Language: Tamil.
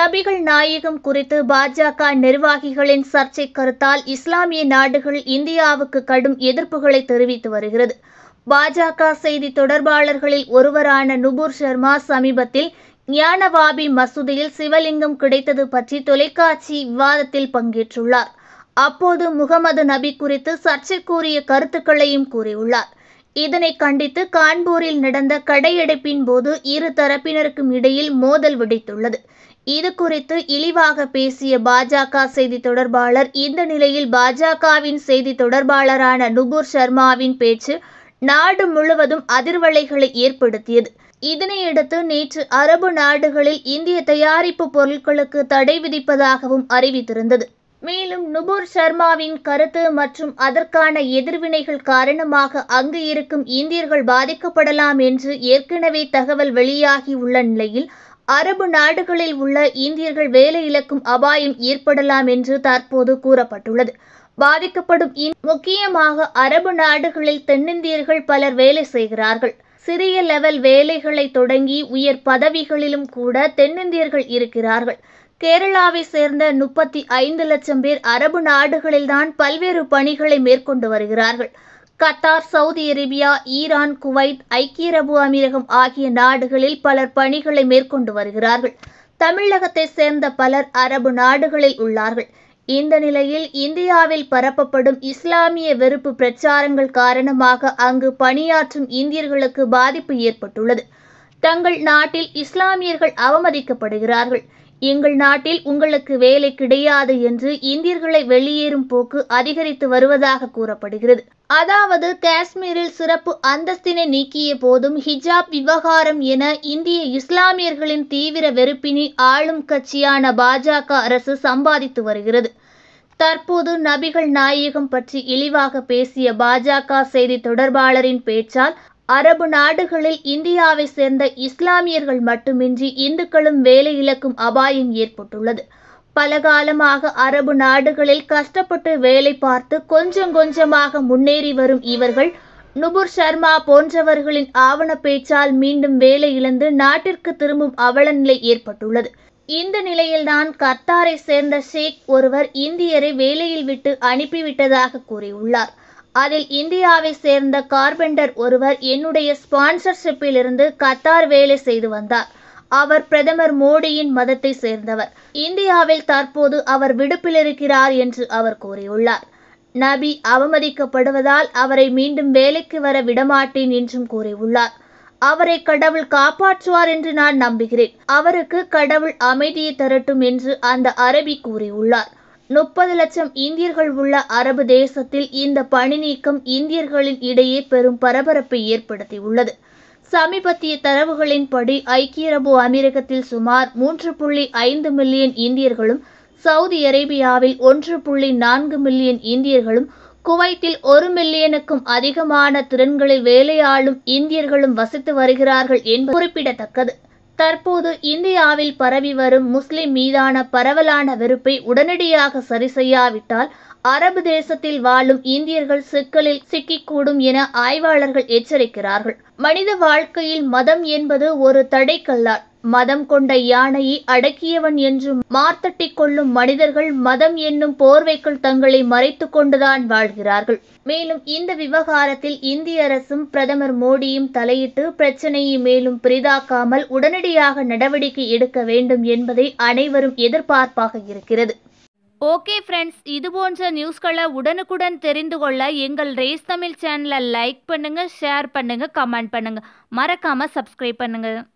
நபிகள் நாயகம் குறித்து பாஜக நிர்வாகிகளின் சர்ச்சை கருத்தால் இஸ்லாமிய நாடுகள் இந்தியாவுக்கு கடும் எதிர்ப்புகளை தெரிவித்து வருகிறது பாஜக செய்தி தொடர்பாளர்களில் ஒருவரான நுபுர் சர்மா சமீபத்தில் ஞானவாபி மசூதியில் சிவலிங்கம் கிடைத்தது பற்றி தொலைக்காட்சி விவாதத்தில் பங்கேற்றுள்ளார் அப்போது முகமது நபி குறித்து சர்ச்சைக்குரிய கருத்துக்களையும் கூறியுள்ளார் இதனை கண்டித்து கான்பூரில் நடந்த கடையடைப்பின் போது இரு தரப்பினருக்கும் இடையில் மோதல் வெடித்துள்ளது இது குறித்து இழிவாக பேசிய பாஜக செய்தி தொடர்பாளர் இந்த நிலையில் பாஜகவின் செய்தி தொடர்பாளரான நுபுர் சர்மாவின் பேச்சு நாடு முழுவதும் அதிர்வலைகளை ஏற்படுத்தியது இதனையடுத்து நேற்று அரபு நாடுகளில் இந்திய தயாரிப்பு பொருட்களுக்கு தடை விதிப்பதாகவும் அறிவித்திருந்தது மேலும் நுபுர் சர்மாவின் கருத்து மற்றும் அதற்கான எதிர்வினைகள் காரணமாக அங்கு இருக்கும் இந்தியர்கள் பாதிக்கப்படலாம் என்று ஏற்கனவே தகவல் வெளியாகி உள்ள நிலையில் அரபு நாடுகளில் உள்ள இந்தியர்கள் வேலை இழக்கும் அபாயம் ஏற்படலாம் என்று தற்போது கூறப்பட்டுள்ளது பாதிக்கப்படும் முக்கியமாக அரபு நாடுகளில் தென்னிந்தியர்கள் பலர் வேலை செய்கிறார்கள் சிறிய லெவல் வேலைகளை தொடங்கி உயர் பதவிகளிலும் கூட தென்னிந்தியர்கள் இருக்கிறார்கள் கேரளாவை சேர்ந்த முப்பத்தி ஐந்து லட்சம் பேர் அரபு நாடுகளில்தான் பல்வேறு பணிகளை மேற்கொண்டு வருகிறார்கள் Qatar Saudi Arabia Iran Kuwait ஐக்கிய அரபு அமீரகம் ஆகிய நாடுகளில் பலர் பணிகளை மேற்கொண்டு வருகிறார்கள் தமிழகத்தை சேர்ந்த பலர் அரபு நாடுகளில் உள்ளார்கள் இந்த நிலையில் இந்தியாவில் பரப்பப்படும் இஸ்லாமிய வெறுப்பு பிரச்சாரங்கள் காரணமாக அங்கு பணியாற்றும் இந்தியர்களுக்கு பாதிப்பு ஏற்பட்டுள்ளது தங்கள் நாட்டில் இஸ்லாமியர்கள் அவமதிக்கப்படுகிறார்கள் எங்கள் நாட்டில் உங்களுக்கு வேலை கிடையாது என்று இந்தியர்களை வெளியேறும் போக்கு அதிகரித்து வருவதாக கூறப்படுகிறது அதாவது காஷ்மீரில் சிறப்பு அந்தஸ்தினை நீக்கிய போதும் ஹிஜாப் விவகாரம் என இந்திய இஸ்லாமியர்களின் தீவிர வெறுப்பினை ஆளும் கட்சியான பாஜக அரசு சம்பாதித்து வருகிறது தற்போது நபிகள் நாயகம் பற்றி இழிவாக பேசிய பாஜக செய்தி தொடர்பாளரின் பேச்சால் அரபு நாடுகளில் இந்தியாவை சேர்ந்த இஸ்லாமியர்கள் மட்டுமின்றி இந்துக்களும் வேலை இழக்கும் அபாயம் ஏற்பட்டுள்ளது பல காலமாக அரபு நாடுகளில் கஷ்டப்பட்டு வேலை பார்த்து கொஞ்சம் கொஞ்சமாக முன்னேறி வரும் இவர்கள் நுபுர் சர்மா போன்றவர்களின் ஆவண பேச்சால் மீண்டும் வேலை இழந்து நாட்டிற்கு திரும்பும் அவல நிலை ஏற்பட்டுள்ளது இந்த நிலையில்தான் கத்தாரை சேர்ந்த ஷேக் ஒருவர் இந்தியரை வேலையில் விட்டு அனுப்பிவிட்டதாக கூறியுள்ளார் அதில் இந்தியாவை சேர்ந்த கார்பெண்டர் ஒருவர் என்னுடைய ஸ்பான்சர்ஷிப்பில் இருந்து கத்தார் வேலை செய்து வந்தார் அவர் பிரதமர் மோடியின் மதத்தை சேர்ந்தவர் இந்தியாவில் தற்போது அவர் விடுப்பில் இருக்கிறார் என்று அவர் கூறியுள்ளார் நபி அவமதிக்கப்படுவதால் அவரை மீண்டும் வேலைக்கு வர விடமாட்டேன் என்றும் கூறியுள்ளார் அவரை கடவுள் காப்பாற்றுவார் என்று நான் நம்புகிறேன் அவருக்கு கடவுள் அமைதியை தரட்டும் என்று அந்த அரபி கூறியுள்ளார் முப்பது லட்சம் இந்தியர்கள் உள்ள அரபு தேசத்தில் இந்த பணி நீக்கம் இந்தியர்களின் இடையே பெரும் பரபரப்பை ஏற்படுத்தியுள்ளது சமீபத்திய தரவுகளின்படி ஐக்கிய அரபு அமீரகத்தில் சுமார் மூன்று புள்ளி ஐந்து மில்லியன் இந்தியர்களும் சவுதி அரேபியாவில் ஒன்று புள்ளி நான்கு மில்லியன் இந்தியர்களும் குவைத்தில் ஒரு மில்லியனுக்கும் அதிகமான திறன்களில் வேலையாளும் இந்தியர்களும் வசித்து வருகிறார்கள் என்பது குறிப்பிடத்தக்கது தற்போது இந்தியாவில் பரவி வரும் முஸ்லிம் மீதான பரவலான வெறுப்பை உடனடியாக சரி செய்யாவிட்டால் அரபு தேசத்தில் வாழும் இந்தியர்கள் சிக்கலில் சிக்கிக்கூடும் என ஆய்வாளர்கள் எச்சரிக்கிறார்கள் மனித வாழ்க்கையில் மதம் என்பது ஒரு தடைக்கல்லால் மதம் கொண்ட யானையை அடக்கியவன் என்று மார்த்தட்டிக் கொள்ளும் மனிதர்கள் மதம் என்னும் போர்வைக்குள் தங்களை மறைத்து கொண்டுதான் வாழ்கிறார்கள் மேலும் இந்த விவகாரத்தில் இந்திய அரசும் பிரதமர் மோடியும் தலையிட்டு பிரச்சனையை மேலும் பெரிதாக்காமல் உடனடியாக நடவடிக்கை எடுக்க வேண்டும் என்பதை அனைவரும் எதிர்பார்ப்பாக இருக்கிறது ஓகே ஃப்ரெண்ட்ஸ் இது போன்ற நியூஸ்களை உடனுக்குடன் தெரிந்து கொள்ள எங்கள் ரேஸ் தமிழ் சேனலை லைக் பண்ணுங்கள் ஷேர் பண்ணுங்கள் கமெண்ட் பண்ணுங்கள் மறக்காமல் சப்ஸ்கிரைப் பண்ணுங்கள்